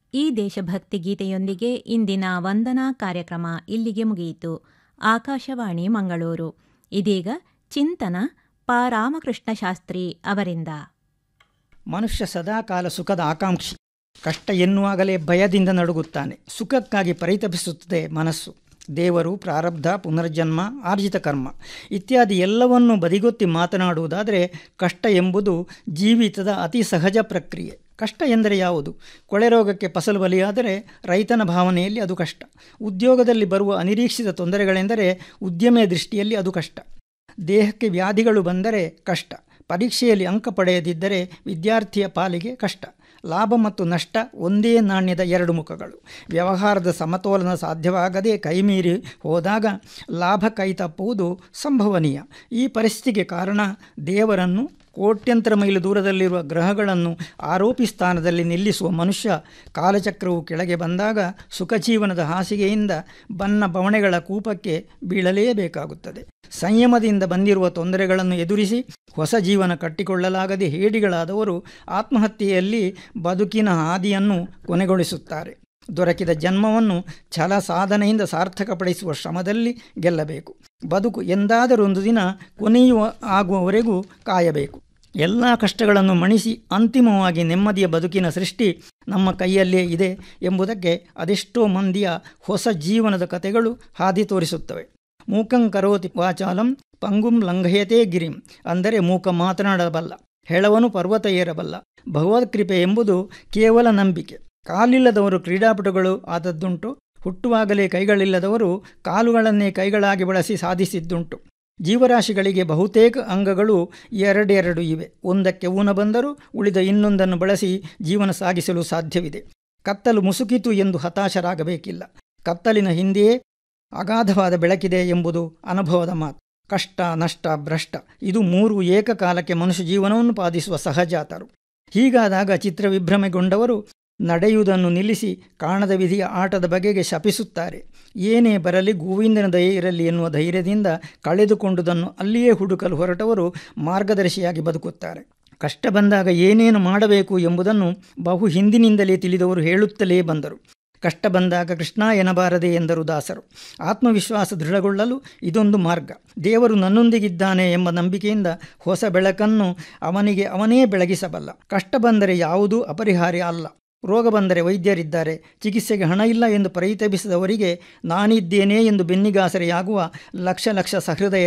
ಈ ದೇಶಭಕ್ತಿ ಗೀತೆಯೊಂದಿಗೆ ಇಂದಿನ ವಂದನಾ ಕಾರ್ಯಕ್ರಮ ಇಲ್ಲಿಗೆ ಮುಗಿಯಿತು ಆಕಾಶವಾಣಿ ಮಂಗಳೂರು ಇದೀಗ ಚಿಂತನ ಪ ರಾಮಕೃಷ್ಣ ಶಾಸ್ತ್ರಿ ಅವರಿಂದ ಮನುಷ್ಯ ಸದಾಕಾಲ ಸುಖದ ಆಕಾಂಕ್ಷಿ ಕಷ್ಟ ಎನ್ನುವಾಗಲೇ ಭಯದಿಂದ ನಡುಗುತ್ತಾನೆ ಸುಖಕ್ಕಾಗಿ ಪರಿತಪಿಸುತ್ತದೆ ಮನಸ್ಸು ದೇವರು ಪ್ರಾರಬ್ಧ ಪುನರ್ಜನ್ಮ ಆರ್ಜಿತ ಕರ್ಮ ಇತ್ಯಾದಿ ಎಲ್ಲವನ್ನೂ ಬದಿಗೊತ್ತಿ ಮಾತನಾಡುವುದಾದರೆ ಕಷ್ಟ ಎಂಬುದು ಜೀವಿತದ ಅತಿ ಸಹಜ ಪ್ರಕ್ರಿಯೆ ಕಷ್ಟ ಎಂದರೆ ಯಾವುದು ಕೊಳೆ ರೋಗಕ್ಕೆ ಫಸಲು ಬಲಿಯಾದರೆ ರೈತನ ಭಾವನೆಯಲ್ಲಿ ಅದು ಕಷ್ಟ ಉದ್ಯೋಗದಲ್ಲಿ ಬರುವ ಅನಿರೀಕ್ಷಿತ ತೊಂದರೆಗಳೆಂದರೆ ಉದ್ಯಮೆಯ ದೃಷ್ಟಿಯಲ್ಲಿ ಅದು ಕಷ್ಟ ದೇಹಕ್ಕೆ ವ್ಯಾಧಿಗಳು ಬಂದರೆ ಕಷ್ಟ ಪರೀಕ್ಷೆಯಲ್ಲಿ ಅಂಕ ಪಡೆಯದಿದ್ದರೆ ವಿದ್ಯಾರ್ಥಿಯ ಪಾಲಿಗೆ ಕಷ್ಟ ಲಾಭ ಮತ್ತು ನಷ್ಟ ಒಂದೇ ನಾಣ್ಯದ ಎರಡು ಮುಖಗಳು ವ್ಯವಹಾರದ ಸಮತೋಲನ ಸಾಧ್ಯವಾಗದೆ ಕೈಮೀರಿ ಹೋದಾಗ ಲಾಭ ಕೈತಪ್ಪುವುದು ಸಂಭವನೀಯ ಈ ಪರಿಸ್ಥಿತಿಗೆ ಕಾರಣ ದೇವರನ್ನು ಕೋಟ್ಯಂತರ ಮೈಲು ದೂರದಲ್ಲಿರುವ ಗ್ರಹಗಳನ್ನು ಆರೋಪಿ ಸ್ಥಾನದಲ್ಲಿ ನಿಲ್ಲಿಸುವ ಮನುಷ್ಯ ಕಾಲಚಕ್ರವು ಕೆಳಗೆ ಬಂದಾಗ ಸುಖಜೀವನದ ಹಾಸಿಗೆಯಿಂದ ಬನ್ನ ಬವಣೆಗಳ ಕೂಪಕ್ಕೆ ಬೀಳಲೇಬೇಕಾಗುತ್ತದೆ ಸಂಯಮದಿಂದ ಬಂದಿರುವ ತೊಂದರೆಗಳನ್ನು ಎದುರಿಸಿ ಹೊಸ ಜೀವನ ಕಟ್ಟಿಕೊಳ್ಳಲಾಗದೆ ಹೇಡಿಗಳಾದವರು ಆತ್ಮಹತ್ಯೆಯಲ್ಲಿ ಬದುಕಿನ ಹಾದಿಯನ್ನು ಕೊನೆಗೊಳಿಸುತ್ತಾರೆ ದೊರಕಿದ ಜನ್ಮವನ್ನು ಛಲ ಸಾಧನೆಯಿಂದ ಸಾರ್ಥಕಪಡಿಸುವ ಶ್ರಮದಲ್ಲಿ ಗೆಲ್ಲಬೇಕು ಬದುಕು ಎಂದಾದರೊಂದು ದಿನ ಕೊನೆಯುವ ಆಗುವವರೆಗೂ ಕಾಯಬೇಕು ಎಲ್ಲ ಕಷ್ಟಗಳನ್ನು ಮಣಿಸಿ ಅಂತಿಮವಾಗಿ ನೆಮ್ಮದಿಯ ಬದುಕಿನ ಸೃಷ್ಟಿ ನಮ್ಮ ಕೈಯಲ್ಲೇ ಇದೆ ಎಂಬುದಕ್ಕೆ ಅದೆಷ್ಟೋ ಮಂದಿಯ ಹೊಸ ಜೀವನದ ಕಥೆಗಳು ಹಾದಿ ತೋರಿಸುತ್ತವೆ ಮೂಕಂ ಕರೋತಿ ವಾಚಾಲಂ ಪಂಗುಂ ಲಂಘಯತೆ ಗಿರಿಂ ಅಂದರೆ ಮೂಕ ಮಾತನಾಡಬಲ್ಲ ಹೆಳವನು ಪರ್ವತ ಏರಬಲ್ಲ ಭಗವತ್ಕೃಪೆ ಎಂಬುದು ಕೇವಲ ನಂಬಿಕೆ ಕಾಲಿಲ್ಲದವರು ಕ್ರೀಡಾಪಟುಗಳು ಆದದ್ದುಂಟು ಹುಟ್ಟುವಾಗಲೇ ಕೈಗಳಿಲ್ಲದವರು ಕಾಲುಗಳನ್ನೇ ಕೈಗಳಾಗಿ ಬಳಸಿ ಸಾಧಿಸಿದ್ದುಂಟು ಜೀವರಾಶಿಗಳಿಗೆ ಬಹುತೇಕ ಅಂಗಗಳು ಎರಡೆರಡು ಇವೆ ಒಂದಕ್ಕೆ ಊನ ಬಂದರೂ ಉಳಿದ ಇನ್ನೊಂದನ್ನು ಬಳಸಿ ಜೀವನ ಸಾಗಿಸಲು ಸಾಧ್ಯವಿದೆ ಕತ್ತಲು ಮುಸುಕಿತು ಎಂದು ಹತಾಶರಾಗಬೇಕಿಲ್ಲ ಕತ್ತಲಿನ ಹಿಂದೆಯೇ ಅಗಾಧವಾದ ಬೆಳಕಿದೆ ಎಂಬುದು ಅನುಭವದ ಮಾತು ಕಷ್ಟ ನಷ್ಟ ಭ್ರಷ್ಟ ಇದು ಮೂರು ಏಕಕಾಲಕ್ಕೆ ಮನುಷ್ಯ ಜೀವನವನ್ನು ಪಾದಿಸುವ ಸಹಜಾತರು ಹೀಗಾದಾಗ ಚಿತ್ರವಿಭ್ರಮೆಗೊಂಡವರು ನಡೆಯುವುದನ್ನು ನಿಲ್ಲಿಸಿ ಕಾಣದ ವಿಧಿಯ ಆಟದ ಬಗೆಗೆ ಶಪಿಸುತ್ತಾರೆ ಏನೇ ಬರಲಿ ಗೋವಿಂದನ ದಯೆ ಇರಲಿ ಎನ್ನುವ ಧೈರ್ಯದಿಂದ ಕಳೆದುಕೊಂಡುದನ್ನು ಅಲ್ಲಿಯೇ ಹುಡುಕಲು ಹೊರಟವರು ಮಾರ್ಗದರ್ಶಿಯಾಗಿ ಬದುಕುತ್ತಾರೆ ಕಷ್ಟ ಬಂದಾಗ ಏನೇನು ಮಾಡಬೇಕು ಎಂಬುದನ್ನು ಬಹು ಹಿಂದಿನಿಂದಲೇ ತಿಳಿದವರು ಹೇಳುತ್ತಲೇ ಬಂದರು ಕಷ್ಟ ಬಂದಾಗ ಕೃಷ್ಣ ಎನಬಾರದೆ ಎಂದರು ದಾಸರು ಆತ್ಮವಿಶ್ವಾಸ ದೃಢಗೊಳ್ಳಲು ಇದೊಂದು ಮಾರ್ಗ ದೇವರು ನನ್ನೊಂದಿಗಿದ್ದಾನೆ ಎಂಬ ನಂಬಿಕೆಯಿಂದ ಹೊಸ ಬೆಳಕನ್ನು ಅವನಿಗೆ ಅವನೇ ಬೆಳಗಿಸಬಲ್ಲ ಕಷ್ಟ ಬಂದರೆ ಯಾವುದೂ ಅಪರಿಹಾರ್ಯ ಅಲ್ಲ ರೋಗ ಬಂದರೆ ವೈದ್ಯರಿದ್ದಾರೆ ಚಿಕಿತ್ಸೆಗೆ ಹಣ ಇಲ್ಲ ಎಂದು ಪರಿತಪಿಸಿದವರಿಗೆ ನಾನಿದ್ದೇನೆ ಎಂದು ಬೆನ್ನಿಗಾಸರೆಯಾಗುವ ಲಕ್ಷ ಲಕ್ಷ ಸಹೃದಯ